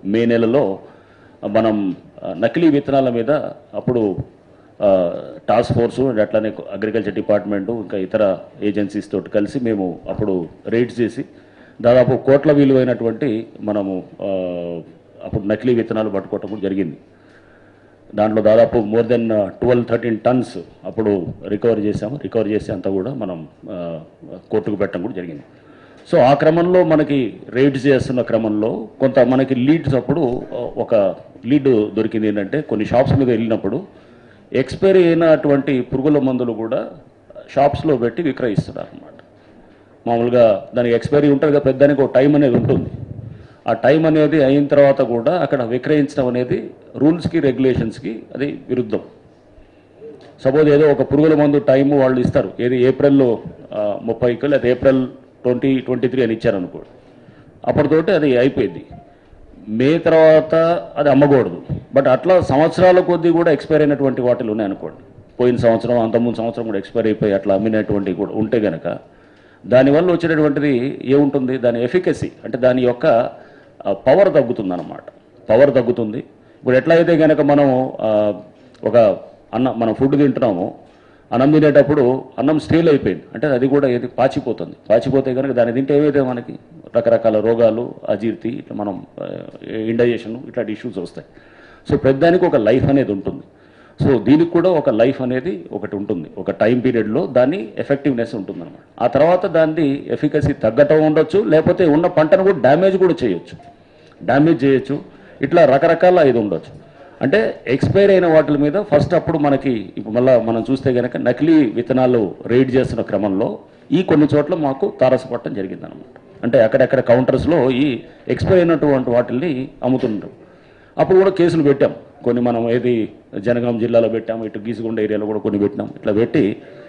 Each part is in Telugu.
మే నెలలో మనం ఆ, నకిలీ విత్తనాల మీద అప్పుడు ఆ, టాస్క్ ఫోర్సు అండ్ అట్లానే అగ్రికల్చర్ డిపార్ట్మెంటు ఇంకా ఇతర ఏజెన్సీస్ తోటి కలిసి మేము అప్పుడు రైడ్స్ చేసి దాదాపు కోట్ల విలువైనటువంటి మనము ఆ, అప్పుడు నకిలీ విత్తనాలు పట్టుకోవటం కూడా జరిగింది దాంట్లో దాదాపు more than twelve thirteen tons అప్పుడు రికవర్ చేసాము రికవర్ చేసి అంతా కూడా మనం ఆ, కోర్టుకు పెట్టడం కూడా జరిగింది సో ఆ క్రమంలో మనకి రైడ్స్ చేస్తున్న క్రమంలో కొంత మనకి లీడ్స్ అప్పుడు ఆ, ఒక లీడ్ దొరికింది ఏంటంటే కొన్ని షాప్స్ మీద వెళ్ళినప్పుడు ఎక్స్పైరీ అయినటువంటి పురుగుల మందులు కూడా షాప్స్లో పెట్టి విక్రయిస్తున్నారు అన్నమాట మామూలుగా దానికి ఎక్స్పైరీ ఉంటుంది కదా పెద్దానికి ఒక టైం అనేది ఉంటుంది ఆ టైం అనేది అయిన తర్వాత కూడా అక్కడ విక్రయించడం అనేది రూల్స్కి రెగ్యులేషన్స్కి అది విరుద్ధం సపోజ్ ఏదో ఒక పురుగుల మందు టైం వాళ్ళు ఇస్తారు ఏది ఏప్రిల్లో ఆ, ముప్పైకి లేదా ఏప్రిల్ ట్వంటీ ట్వంటీ త్రీ అని ఇచ్చారనుకో అప్పటితోటి అది అయిపోయింది మే తర్వాత అది అమ్మకూడదు బట్ అట్లా సంవత్సరాల కొద్దీ కూడా ఎక్స్పైర్ అయినటువంటి వాటిలు ఉన్నాయనుకోండి పోయిన సంవత్సరం అంతకుముందు సంవత్సరం కూడా ఎక్స్పైర్ అయిపోయి అట్లా అమ్మినటువంటివి కూడా ఉంటే గనక దానివల్ల వచ్చేటటువంటిది ఏముంటుంది దాని ఎఫికసీ అంటే దాని యొక్క పవర్ తగ్గుతుంది అనమాట పవర్ తగ్గుతుంది ఇప్పుడు ఎట్లా అయితే కనుక మనం ఆ, ఒక అన్న మనం ఫుడ్ తింటున్నాము అన్నం తినేటప్పుడు అన్నం స్టీల్ అయిపోయింది అంటే అది కూడా ఏది పాచిపోతుంది పాచిపోతే కనుక దాన్ని తింటే ఏవైతే మనకి రకరకాల రోగాలు అజీర్తి ఇట్లా మనం ఇండైజేషన్ ఇట్లాంటి ఇష్యూస్ వస్తాయి సో ప్రతిదానికి ఒక లైఫ్ అనేది ఉంటుంది సో దీనికి కూడా ఒక లైఫ్ అనేది ఒకటి ఉంటుంది ఒక టైం పీరియడ్లో దాని ఎఫెక్టివ్నెస్ ఉంటుంది అనమాట ఆ తర్వాత దాన్ని ఎఫికసీ తగ్గటం ఉండొచ్చు లేకపోతే ఉన్న పంటను కూడా డ్యామేజ్ కూడా చేయొచ్చు డ్యామేజ్ చేయొచ్చు ఇట్లా రకరకాల ఇది ఉండొచ్చు అంటే ఎక్స్పైర్ అయిన వాటి మీద ఫస్ట్ అప్పుడు మనకి ఇప్పుడు మళ్ళీ మనం చూస్తే కనుక నకిలీ విత్తనాలు రేడ్ చేస్తున్న క్రమంలో ఈ కొన్ని చోట్ల మాకు తారసపడటం జరిగిందనమాట అంటే అక్కడక్కడ కౌంటర్స్లో ఈ ఎక్స్పైర్ అయినటువంటి వాటిల్ని అమ్ముతుంటారు అప్పుడు కూడా కేసులు పెట్టాం కొన్ని మనం ఏది జనగాం జిల్లాలో పెట్టాం ఇటు గీసుగుండ ఏరియాలో కూడా కొన్ని పెట్టినాం ఇట్లా పెట్టి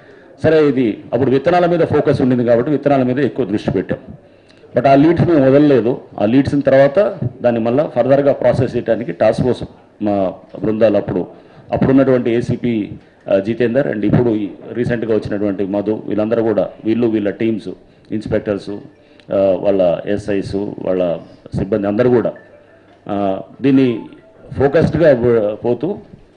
సరే ఇది అప్పుడు విత్తనాల మీద ఫోకస్ ఉండింది కాబట్టి విత్తనాల మీద ఎక్కువ దృష్టి పెట్టాం బట్ ఆ లీడ్స్ మేము వదలలేదు ఆ లీడ్స్ తర్వాత దాన్ని మళ్ళీ ఫర్దర్గా ప్రాసెస్ చేయడానికి టాస్క్ ఫోర్స్ మా బృందాలు అప్పుడు అప్పుడున్నటువంటి ఏసీపీ జితేందర్ అండ్ ఇప్పుడు ఈ రీసెంట్గా వచ్చినటువంటి మధు వీళ్ళందరూ కూడా వీళ్ళు వీళ్ళ టీమ్స్ ఇన్స్పెక్టర్సు వాళ్ళ ఎస్ఐస్ వాళ్ళ సిబ్బంది అందరూ కూడా ఆ, దీన్ని ఫోకస్డ్గా పోతూ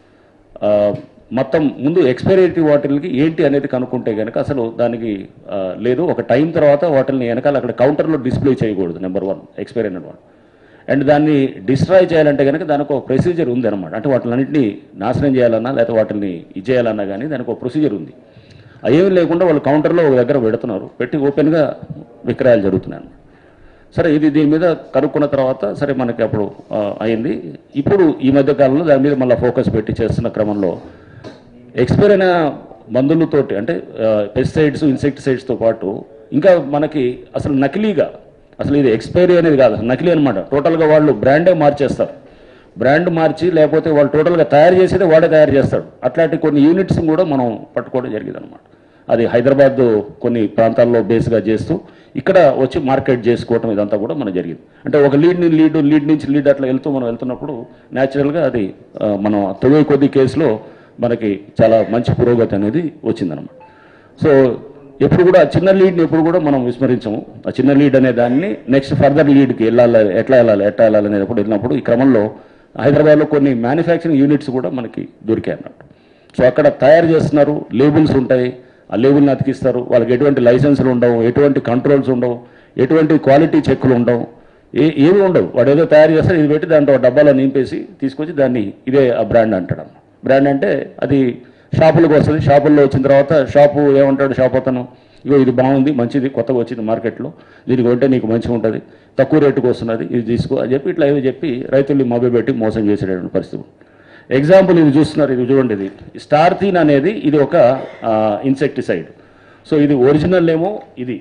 ఆ, మొత్తం ముందు ఎక్స్పైరేటివ్ వాటిల్కి ఏంటి అనేది కనుక్కుంటే కనుక అసలు దానికి ఆ, లేదు ఒక టైం తర్వాత వాటిని వెనకాల అక్కడ కౌంటర్లో డిస్ప్లే చేయకూడదు నెంబర్ వన్ ఎక్స్పైర్ అయిన వన్ అండ్ దాన్ని డిస్ట్రాయ్ చేయాలంటే కనుక దానికి ఒక ప్రొసీజర్ ఉంది అనమాట అంటే వాటిలన్నింటినీ నాశనం చేయాలన్నా లేకపోతే వాటిని ఇది చేయాలన్నా కానీ దానికి ఒక ప్రొసీజర్ ఉంది అవేమీ లేకుండా వాళ్ళు కౌంటర్లో ఒక దగ్గర పెడుతున్నారు పెట్టి ఓపెన్గా విక్రయాలు జరుగుతున్నాయి అన్నమాట. సరే ఇది దీని మీద కనుక్కున్న తర్వాత సరే మనకి అప్పుడు ఆ, అయింది ఇప్పుడు ఈ మధ్య కాలంలో దాని మీద మళ్ళీ ఫోకస్ పెట్టి చేస్తున్న క్రమంలో ఎక్స్పైర్ అయిన మందులతోటి అంటే పెస్టిసైడ్స్ ఇన్సెక్టిసైడ్స్తో పాటు ఇంకా మనకి అసలు నకిలీగా అసలు ఇది ఎక్స్పైరీ అనేది కాదు అసలు నకిలీ అనమాట టోటల్గా వాళ్ళు బ్రాండే మార్చేస్తారు బ్రాండ్ మార్చి లేకపోతే వాళ్ళు టోటల్గా తయారు చేసేదే వాడే తయారు చేస్తాడు అట్లాంటి కొన్ని యూనిట్స్ కూడా మనం పట్టుకోవడం జరిగింది అనమాట అది హైదరాబాద్ కొన్ని ప్రాంతాల్లో బేస్గా చేస్తూ ఇక్కడ వచ్చి మార్కెట్ చేసుకోవటం ఇదంతా కూడా మనకు జరిగింది అంటే ఒక లీడ్ లీడ్ లీడ్ నుంచి లీడ్ అట్లా వెళ్తూ మనం వెళ్తున్నప్పుడు న్యాచురల్గా అది ఆ, మనం తొమ్మిది కొద్ది కేసులో మనకి చాలా మంచి పురోగతి అనేది వచ్చిందనమాట సో ఎప్పుడు కూడా ఆ చిన్న లీడ్ని ఎప్పుడు కూడా మనం విస్మరించము ఆ చిన్న లీడ్ అనే దాన్ని నెక్స్ట్ ఫర్దర్ లీడ్కి వెళ్ళాలి ఎట్లా వెళ్ళాలి ఎట్లా వెళ్ళాలి అనేది ఎప్పుడు వెళ్ళినప్పుడు ఈ క్రమంలో హైదరాబాద్లో కొన్ని మ్యానుఫ్యాక్చరింగ్ యూనిట్స్ కూడా మనకి దొరికాయి అన్నట్టు సో అక్కడ తయారు చేస్తున్నారు లేబుల్స్ ఉంటాయి ఆ లేబుల్ని అతికిస్తారు వాళ్ళకి ఎటువంటి లైసెన్సులు ఉండవు ఎటువంటి కంట్రోల్స్ ఉండవు ఎటువంటి క్వాలిటీ చెక్కులు ఉండవు ఏ ఏమి ఉండవు వాడు ఏదో తయారు చేస్తారు ఇది పెట్టి దాంట్లో డబ్బాలో నింపేసి తీసుకొచ్చి దాన్ని ఇదే ఆ బ్రాండ్ అంటాడు అన్న బ్రాండ్ అంటే అది షాపులకు వస్తుంది షాపుల్లో వచ్చిన తర్వాత షాపు ఏమంటాడు షాప్ అతను ఇగో ఇది బాగుంది మంచిది కొత్తగా వచ్చింది మార్కెట్లో దీనికి కొంటే నీకు మంచిగా ఉంటుంది తక్కువ రేటుకు వస్తున్నది ఇది తీసుకో అని చెప్పి ఇట్లా ఏదో చెప్పి రైతుల్ని మభ్యపెట్టి మోసం చేసేటటువంటి పరిస్థితి ఎగ్జాంపుల్ ఇది చూస్తున్నారు ఇది చూడండి ఇది స్టార్ థీన్ అనేది ఇది ఒక ఇన్సెక్టిసైడ్ సో ఇది ఒరిజినల్ ఏమో ఇది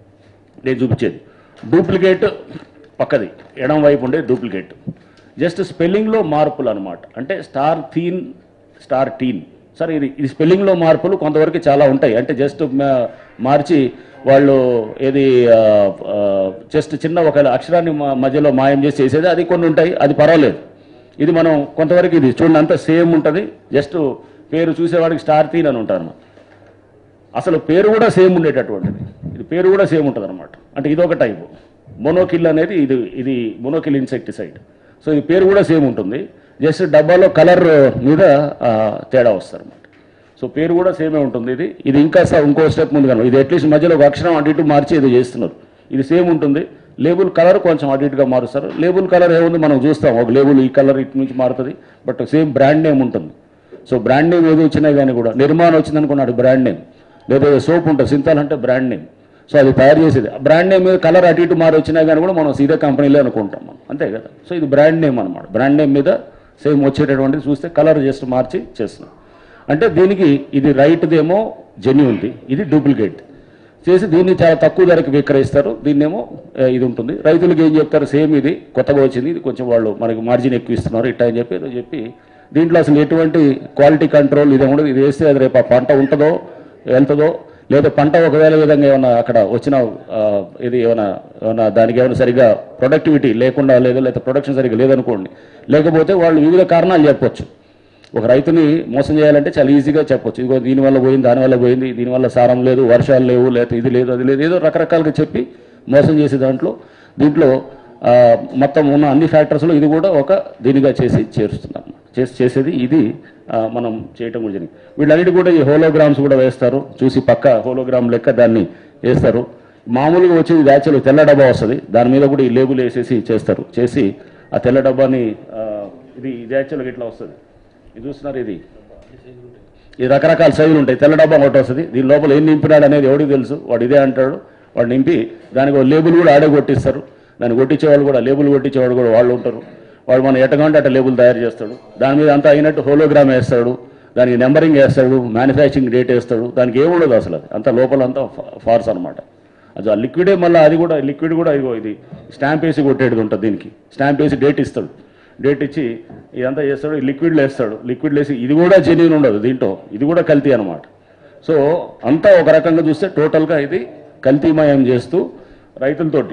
నేను చూపించేది డూప్లికేట్ పక్కది ఎడం వైపు ఉండే డూప్లికేట్ జస్ట్ స్పెల్లింగ్లో మార్పులు అనమాట అంటే స్టార్ థీన్ స్టార్ టీన్ సరే ఇది ఇది స్పెల్లింగ్లో మార్పులు కొంతవరకు చాలా ఉంటాయి అంటే జస్ట్ మార్చి వాళ్ళు ఏది జస్ట్ చిన్న ఒక అక్షరాన్ని మ- మధ్యలో మాయం చేసి చేసేది అది కొన్ని ఉంటాయి అది పర్వాలేదు ఇది మనం కొంతవరకు ఇది చూడండి అంతా సేమ్ ఉంటుంది జస్ట్ పేరు చూసేవాడికి స్టార్ థీన్ అని ఉంటారు అసలు పేరు కూడా సేమ్ ఉండేటటువంటిది ఇది పేరు కూడా సేమ్ ఉంటుంది అనమాట అంటే ఇదొక టైపు మొనోకిల్ అనేది ఇది ఇది మొనోకిల్ ఇన్సెక్టిసైడ్ సో ఈ పేరు కూడా సేమ్ ఉంటుంది జస్ట్ డబ్బాలో కలర్ మీద ఆ, తేడా వస్తారు అన్నమాట సో పేరు కూడా సేమే ఉంటుంది ఇది ఇది ఇంకా స- ఇంకో స్టెప్ ముందు కనుక ఇది అట్లీస్ట్ మధ్యలో ఒక అక్షరం అటు ఇటు మార్చి ఏదో చేస్తున్నారు ఇది సేమ్ ఉంటుంది లేబుల్ కలర్ కొంచెం అటు ఇటుగా మారుస్తారు లేబుల్ కలర్ ఏముంది మనం చూస్తాం ఒక లేబుల్ ఈ కలర్ ఇటు నుంచి మారుతుంది బట్ సేమ్ బ్రాండ్ నేమ్ ఉంటుంది సో బ్రాండ్ నేమ్ ఏదో వచ్చినా కానీ కూడా నిర్మాణం వచ్చింది అనుకున్నాడు బ్రాండ్ నేమ్ లేదా సోప్ ఉంటుంది సింతాల్ అంటే బ్రాండ్ నేమ్ సో అది తయారు చేసేది బ్రాండ్ నేమ్ మీద కలర్ అటు ఇటు మారి వచ్చినా కానీ కూడా మనం సీదా కంపెనీలో అనుకుంటాం మనం అంతే కదా సో ఇది బ్రాండ్ నేమ్ అనమాట బ్రాండ్ నేమ్ మీద సేమ్ వచ్చేటటువంటిది చూస్తే కలర్ జస్ట్ మార్చి చేస్తున్నాం అంటే దీనికి ఇది రైట్దేమో జెన్యున్ది ఇది డూప్లికేట్ చేసి దీన్ని చాలా తక్కువ ధరకి విక్రయిస్తారు దీన్నేమో ఆ, ఇది ఉంటుంది రైతులకు ఏం చెప్తారు సేమ్ ఇది కొత్తగా వచ్చింది ఇది కొంచెం వాళ్ళు మనకి మార్జిన్ ఎక్కువ ఇస్తున్నారు ఇట్లా అని చెప్పి ఏదో చెప్పి దీంట్లో అసలు ఎటువంటి క్వాలిటీ కంట్రోల్ ఇది ఉండదు ఇది వేస్తే అది రేపు ఆ పంట ఉంటుందో వెళ్తుందో లేదా పంట ఒకవేళ విధంగా ఏమైనా అక్కడ వచ్చిన ఆ, ఇది ఏమైనా ఏమైనా దానికి ఏమైనా సరిగా ప్రొడక్టివిటీ లేకుండా లేదు లేదా ప్రొడక్షన్ సరిగా లేదనుకోండి లేకపోతే వాళ్ళు వివిధ కారణాలు చెప్పొచ్చు ఒక రైతుని మోసం చేయాలంటే చాలా ఈజీగా చెప్పొచ్చు ఇదిగో దీనివల్ల పోయింది దానివల్ల పోయింది దీనివల్ల సారం లేదు వర్షాలు లేవు లేకపోతే ఇది లేదు అది లేదు ఏదో రకరకాలుగా చెప్పి మోసం చేసే దాంట్లో దీంట్లో ఆ, మొత్తం ఉన్న అన్ని ఫ్యాక్టర్స్లో ఇది కూడా ఒక దీనిగా చేసి చేరుస్తున్నాం చేసి చేసేది ఇది ఆ, మనం చేయటం కూడా జరిగింది వీళ్ళన్నిటి కూడా ఈ హోలోగ్రామ్స్ కూడా వేస్తారు చూసి పక్క హోలోగ్రామ్ లెక్క దాన్ని వేస్తారు మామూలుగా వచ్చేది ఇది యాక్చువల్ తెల్ల డబ్బా వస్తుంది దాని మీద కూడా ఈ లేబుల్ వేసేసి చేస్తారు చేసి ఆ తెల్ల డబ్బాని ఆ, ఇది ఇది యాక్చువల్గా ఇట్లా వస్తుంది ఇది చూస్తున్నారు ఇది ఈ రకరకాల సైజులు ఉంటాయి తెల్ల డబ్బా ఒకటి వస్తుంది దీని లోపల ఏం నింపినాడు అనేది ఎవడికి తెలుసు వాడు ఇదే అంటాడు వాడు నింపి దానికి ఒక లేబుల్ కూడా ఆడే కొట్టిస్తారు దాన్ని కొట్టించేవాళ్ళు కూడా లేబుల్ కొట్టించేవాడు కూడా వాళ్ళు ఉంటారు వాడు మనం ఎట్టకంటే అట్ట లేబుల్ తయారు చేస్తాడు దాని మీద అంతా అయినట్టు హోలోగ్రామ్ వేస్తాడు దానికి నెంబరింగ్ వేస్తాడు మ్యానుఫ్యాక్చరింగ్ డేట్ వేస్తాడు దానికి ఏముండదు అసలు అది అంత లోపల అంతా ఫార్స్ అనమాట అది ఆ లిక్విడే మళ్ళీ అది కూడా లిక్విడ్ కూడా ఇగో ఇది స్టాంప్ వేసి కొట్టేది ఉంటుంది దీనికి స్టాంప్ వేసి డేట్ ఇస్తాడు డేట్ ఇచ్చి ఇదంతా చేస్తాడు ఈ లిక్విడ్లో వేస్తాడు లిక్విడ్లో వేసి ఇది కూడా జెన్యున్ ఉండదు దీంట్లో ఇది కూడా కల్తీ అనమాట సో అంతా ఒక రకంగా చూస్తే టోటల్గా ఇది కల్తీమయం చేస్తూ రైతులతోటి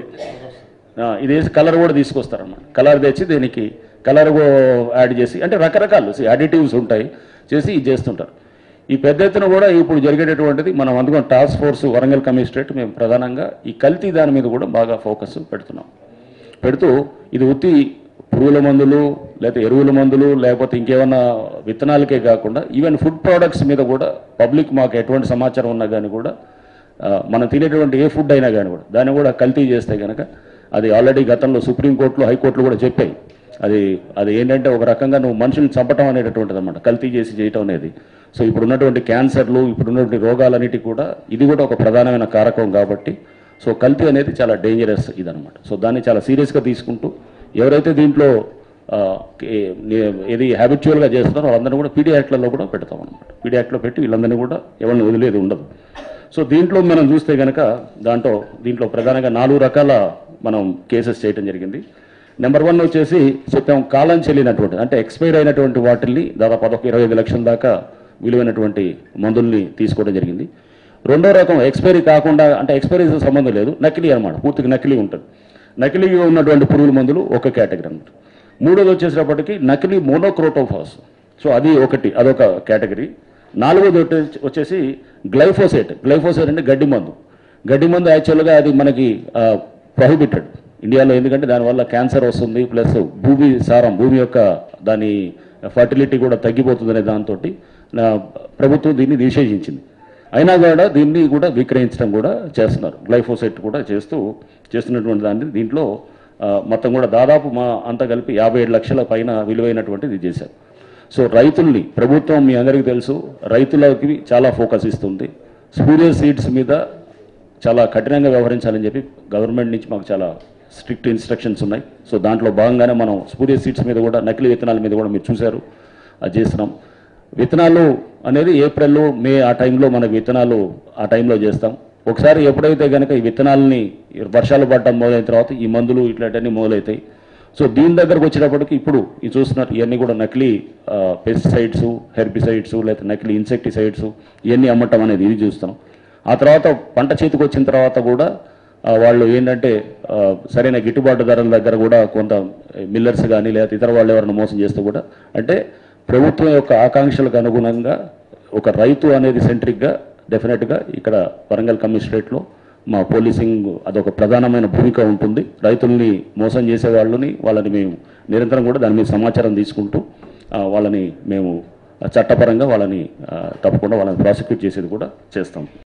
ఆ, ఇది వేసి కలర్ కూడా తీసుకొస్తారన్నమాట కలర్ తెచ్చి దీనికి కలర్ యాడ్ చేసి అంటే రకరకాలు అడిటివ్స్ ఉంటాయి చేసి ఇది చేస్తుంటారు ఈ పెద్ద ఎత్తున కూడా ఇప్పుడు జరిగేటటువంటిది మనం అందుకని టాస్క్ ఫోర్స్ వరంగల్ కమిషనరేట్ మేము ప్రధానంగా ఈ కల్తీ దాని మీద కూడా బాగా ఫోకస్ పెడుతున్నాం పెడుతూ ఇది ఉత్తి పురుగుల మందులు లేకపోతే ఎరువుల మందులు లేకపోతే ఇంకేమన్నా విత్తనాలకే కాకుండా ఈవెన్ ఫుడ్ ప్రోడక్ట్స్ మీద కూడా పబ్లిక్ మాకు ఎటువంటి సమాచారం ఉన్నా కానీ కూడా ఆ, మనం తినేటువంటి ఏ ఫుడ్ అయినా కానీ కూడా దాన్ని కూడా కల్తీ చేస్తే కనుక అది ఆల్రెడీ గతంలో సుప్రీంకోర్టులో హైకోర్టులో కూడా చెప్పాయి అది అది ఏంటంటే ఒక రకంగా నువ్వు మనుషుల్ని చంపటం అనేటటువంటిది అనమాట కల్తీ చేసి చేయటం అనేది సో ఇప్పుడు ఉన్నటువంటి క్యాన్సర్లు ఇప్పుడు ఉన్నటువంటి రోగాలన్నిటి కూడా ఇది కూడా ఒక ప్రధానమైన కారకం కాబట్టి సో కల్తీ అనేది చాలా డేంజరస్ ఇదనమాట సో దాన్ని చాలా సీరియస్గా తీసుకుంటూ ఎవరైతే దీంట్లో ఆ, ఏ- నే- ఏది హ్యాబిచువల్గా చేస్తున్నారో వాళ్ళందరినీ కూడా పీడీ యాక్ట్లలో కూడా పెడతాం అనమాట పీడీ యాక్ట్లో పెట్టి వీళ్ళందరినీ కూడా ఎవరిని వదిలేది ఉండదు సో దీంట్లో మనం చూస్తే కనుక దాంట్లో దీంట్లో ప్రధానంగా నాలుగు రకాల మనం కేసెస్ చేయడం జరిగింది నెంబర్ వన్ వచ్చేసి చెప్పాం కాలం చెల్లినటువంటి అంటే ఎక్స్పైర్ అయినటువంటి వాటిల్ని దాదాపు అదొక ఇరవై ఐదు లక్షల దాకా విలువైనటువంటి మందుల్ని తీసుకోవడం జరిగింది రెండో రకం ఎక్స్పైరీ కాకుండా అంటే ఎక్స్పైరీతో సంబంధం లేదు నకిలీ అనమాట పూర్తిగా నకిలీ ఉంటుంది నకిలీగా ఉన్నటువంటి పురుగుల మందులు ఒక కేటగిరీ అనమాట మూడోది వచ్చేసేటప్పటికి నకిలీ మోనోక్రోటోఫాస్ సో అది ఒకటి అదొక కేటగిరీ నాలుగోది వచ్చే- వచ్చేసి గ్లైఫోసేట్ గ్లైఫోసేట్ అంటే గడ్డి మందు గడ్డి మందు యాక్చువల్గా అది మనకి ప్రొహిబిటెడ్ ఇండియాలో ఎందుకంటే దానివల్ల క్యాన్సర్ వస్తుంది ప్లస్ భూమి సారం భూమి యొక్క దాని ఫర్టిలిటీ కూడా తగ్గిపోతుందనే దాంతో ప్రభుత్వం దీన్ని నిషేధించింది అయినా కూడా దీన్ని కూడా విక్రయించడం కూడా చేస్తున్నారు గ్లైఫోసెట్ కూడా చేస్తూ చేస్తున్నటువంటి దాన్ని దీంట్లో ఆ, మొత్తం కూడా దాదాపు మా అంతా కలిపి యాభై ఏడు లక్షల పైన విలువైనటువంటిది ఇది చేశారు సో రైతుల్ని ప్రభుత్వం మీ అందరికీ తెలుసు రైతులకి చాలా ఫోకస్ ఇస్తుంది స్పూరియస్ సీడ్స్ మీద చాలా కఠినంగా వ్యవహరించాలని చెప్పి గవర్నమెంట్ నుంచి మాకు చాలా స్ట్రిక్ట్ ఇన్స్ట్రక్షన్స్ ఉన్నాయి సో దాంట్లో భాగంగానే మనం స్పూరియస్ సీడ్స్ మీద కూడా నకిలీ విత్తనాల మీద కూడా మీరు చూశారు అది చేస్తున్నాం విత్తనాలు అనేది ఏప్రిల్ మే ఆ టైంలో మనకు విత్తనాలు ఆ టైంలో చేస్తాం ఒకసారి ఎప్పుడైతే కనుక ఈ విత్తనాలని వర్షాలు పడటం మొదలైన తర్వాత ఈ మందులు ఇట్లాంటివన్నీ మొదలవుతాయి సో దీని దగ్గరకు వచ్చేటప్పటికి ఇప్పుడు ఇది చూస్తున్నారు ఇవన్నీ కూడా నకిలీ పెస్టిసైడ్స్ హెర్బిసైడ్స్ లేకపోతే నకిలీ ఇన్సెక్టిసైడ్స్ ఇవన్నీ అమ్మటం అనేది ఇది చూస్తున్నాం ఆ తర్వాత పంట చేతికి వచ్చిన తర్వాత కూడా ఆ, వాళ్ళు ఏంటంటే ఆ, సరైన గిట్టుబాటు ధరల దగ్గర కూడా కొంత మిల్లర్స్ కానీ లేదా ఇతర వాళ్ళు ఎవరైనా మోసం చేస్తూ కూడా అంటే ప్రభుత్వం యొక్క ఆకాంక్షలకు అనుగుణంగా ఒక రైతు అనేది సెంట్రిక్గా డెఫినెట్గా ఇక్కడ వరంగల్ కమిషనరేట్లో మా పోలీసింగ్ అదొక ప్రధానమైన భూమిక ఉంటుంది రైతుల్ని మోసం చేసే వాళ్ళని వాళ్ళని మేము నిరంతరం కూడా దాని మీద సమాచారం తీసుకుంటూ ఆ, వాళ్ళని మేము చట్టపరంగా వాళ్ళని ఆ, తప్పకుండా వాళ్ళని ప్రాసిక్యూట్ చేసేది కూడా చేస్తాం